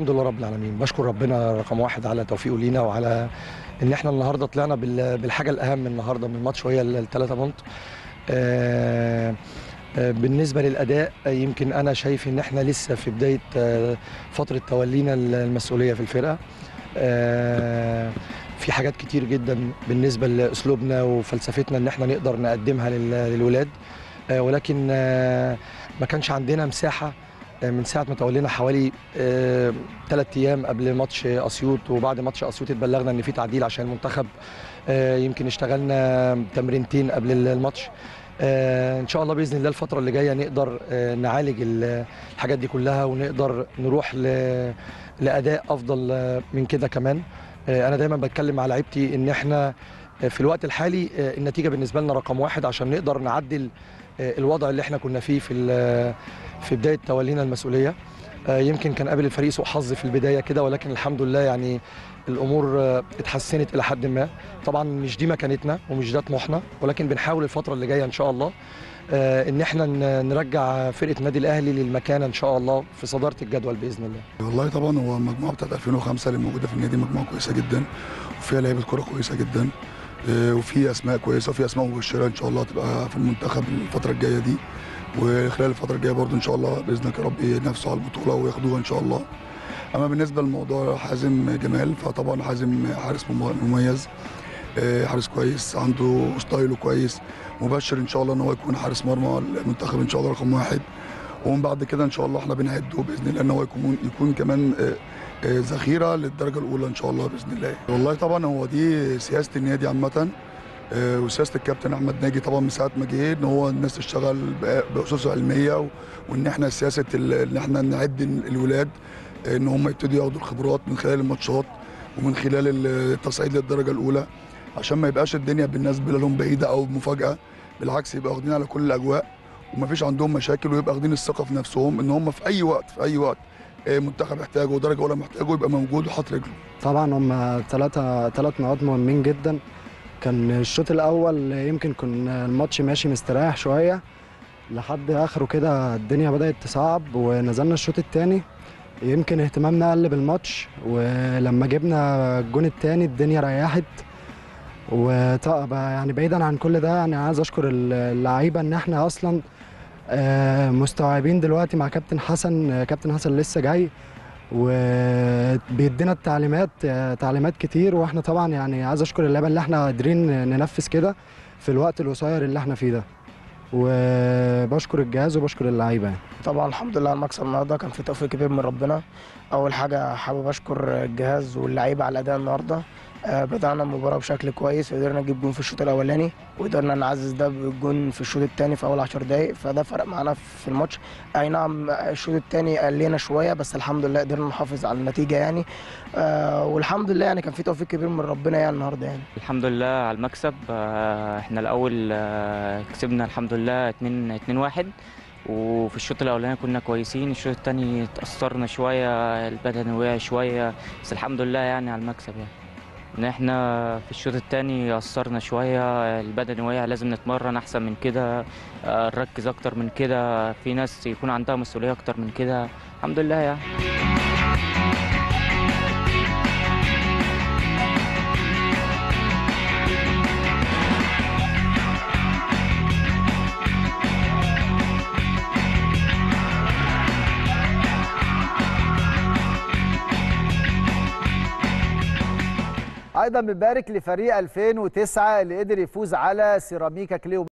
الحمد لله رب العالمين بشكر ربنا رقم واحد على توفيقه لينا وعلى ان احنا النهارده طلعنا بال- بالحاجه الاهم النهارده من الماتش وهي الثلاثه بونت آه، آه، بالنسبه للاداء آه، يمكن انا شايف ان احنا لسه في بدايه آه، فتره تولينا المسؤوليه في الفرقه آه، في حاجات كتير جدا بالنسبه لاسلوبنا وفلسفتنا ان احنا نقدر نقدمها لل- للولاد آه، ولكن آه، ما كانش عندنا مساحه آه، من ساعه ما تولينا حوالي ثلاث ايام قبل ماتش اسيوط وبعد ماتش اسيوط اتبلغنا ان في تعديل عشان المنتخب آه، يمكن اشتغلنا تمرينتين قبل الماتش آه، ان شاء الله باذن الله الفتره اللي جايه نقدر آه، نعالج ال- الحاجات دي كلها ونقدر نروح ل- لاداء افضل آه، من كده كمان آه، انا دايما بتكلم مع لعيبتي ان احنا آه، في الوقت الحالي آه، النتيجه بالنسبه لنا رقم واحد عشان نقدر نعدل آه، الوضع اللي احنا كنا فيه في ال- في بدايه تولينا المسؤوليه آه، يمكن كان قابل الفريق سوء حظ في البدايه كده ولكن الحمد لله يعني الامور آه، اتحسنت الى حد ما طبعا مش دي مكانتنا ومش ده طموحنا ولكن بنحاول الفتره اللي جايه ان شاء الله آه، ان احنا ن- نرجع فرقه النادي الاهلي للمكانه ان شاء الله في صداره الجدول باذن الله والله طبعا هو المجموعه بتاعت 2005 اللي موجوده في النادي مجموعه كويسه جدا وفيها لعيبه كوره كويسه جدا آه، وفي اسماء كويسه وفي اسماء مبشره ان شاء الله تبقى في المنتخب الفتره الجايه دي وخلال الفتره الجايه برضو ان شاء الله باذنك يا رب ينافسوا على البطوله وياخدوها ان شاء الله اما بالنسبه لموضوع حازم جمال فطبعا حازم حارس مم- مميز آه، حارس كويس عنده ستايله كويس مبشر ان شاء الله ان هو يكون حارس مرمى المنتخب ان شاء الله رقم واحد ومن بعد كده ان شاء الله احنا بنعده باذن الله ان هو يكون يكون كمان آه، آه، ذخيره للدرجه الاولى ان شاء الله باذن الله والله طبعا هو دي سياسه النادي عامه آه، وسياسه الكابتن احمد ناجي طبعا من ساعه ما جه ان هو الناس تشتغل ب- باسس علميه و- وان احنا سياسه ال- ان احنا نعد الولاد آه، ان هم يبتدوا ياخدوا الخبرات من خلال الماتشات ومن خلال التصعيد للدرجه الاولى عشان ما يبقاش الدنيا بالنسبه لهم بعيده او مفاجاه بالعكس يبقى واخدين على كل الاجواء ومفيش عندهم مشاكل ويبقى واخدين الثقه في نفسهم ان هم في اي وقت في اي وقت آه، منتخب محتاجه ودرجه اولى محتاجه يبقى موجود وحاطط رجله طبعا هم ثلاثة ثلاث نقاط مهمين جدا كان الشوط الأول يمكن كنا الماتش ماشي مستريح شوية لحد آخره كده الدنيا بدأت تصعب ونزلنا الشوط التاني يمكن اهتمامنا قل بالماتش ولما جبنا الجون التاني الدنيا ريحت وطبعا يعني بعيدا عن كل ده يعني عايز اشكر اللعيبه ان احنا اصلا آه، مستوعبين دلوقتي مع كابتن حسن آه، كابتن حسن لسه جاي وبيدينا التعليمات آه، تعليمات كتير واحنا طبعا يعني عايز اشكر اللعيبه اللي احنا قادرين ننفذ كده في الوقت القصير اللي احنا فيه ده وبشكر الجهاز وبشكر اللعيبه يعني. طبعا الحمد لله على المكسب النهارده كان في توفيق كبير من ربنا اول حاجه حابب اشكر الجهاز واللعيبه على الاداء النهارده آه، بدأنا المباراة بشكل كويس وقدرنا نجيب جون في الشوط الأولاني وقدرنا نعزز ده بالجون في الشوط الثاني في أول 10 دقايق فده فرق معانا في الماتش أي نعم الشوط الثاني قلينا شوية بس الحمد لله قدرنا نحافظ على النتيجة يعني آه، والحمد لله يعني كان في توفيق كبير من ربنا يعني النهارده يعني الحمد لله على المكسب آه، احنا الاول آه، كسبنا الحمد لله 2 2 1 وفي الشوط الاولاني كنا كويسين الشوط الثاني اتاثرنا شويه البدن وقع شويه بس الحمد لله يعني على المكسب يعني ان احنا في الشوط الثاني اثرنا شويه البدن وقع لازم نتمرن احسن من كده آه، نركز اكتر من كده في ناس يكون عندها مسؤوليه اكتر من كده الحمد لله يعني ايضا بنبارك لفريق 2009 اللي قدر يفوز على سيراميكا كليو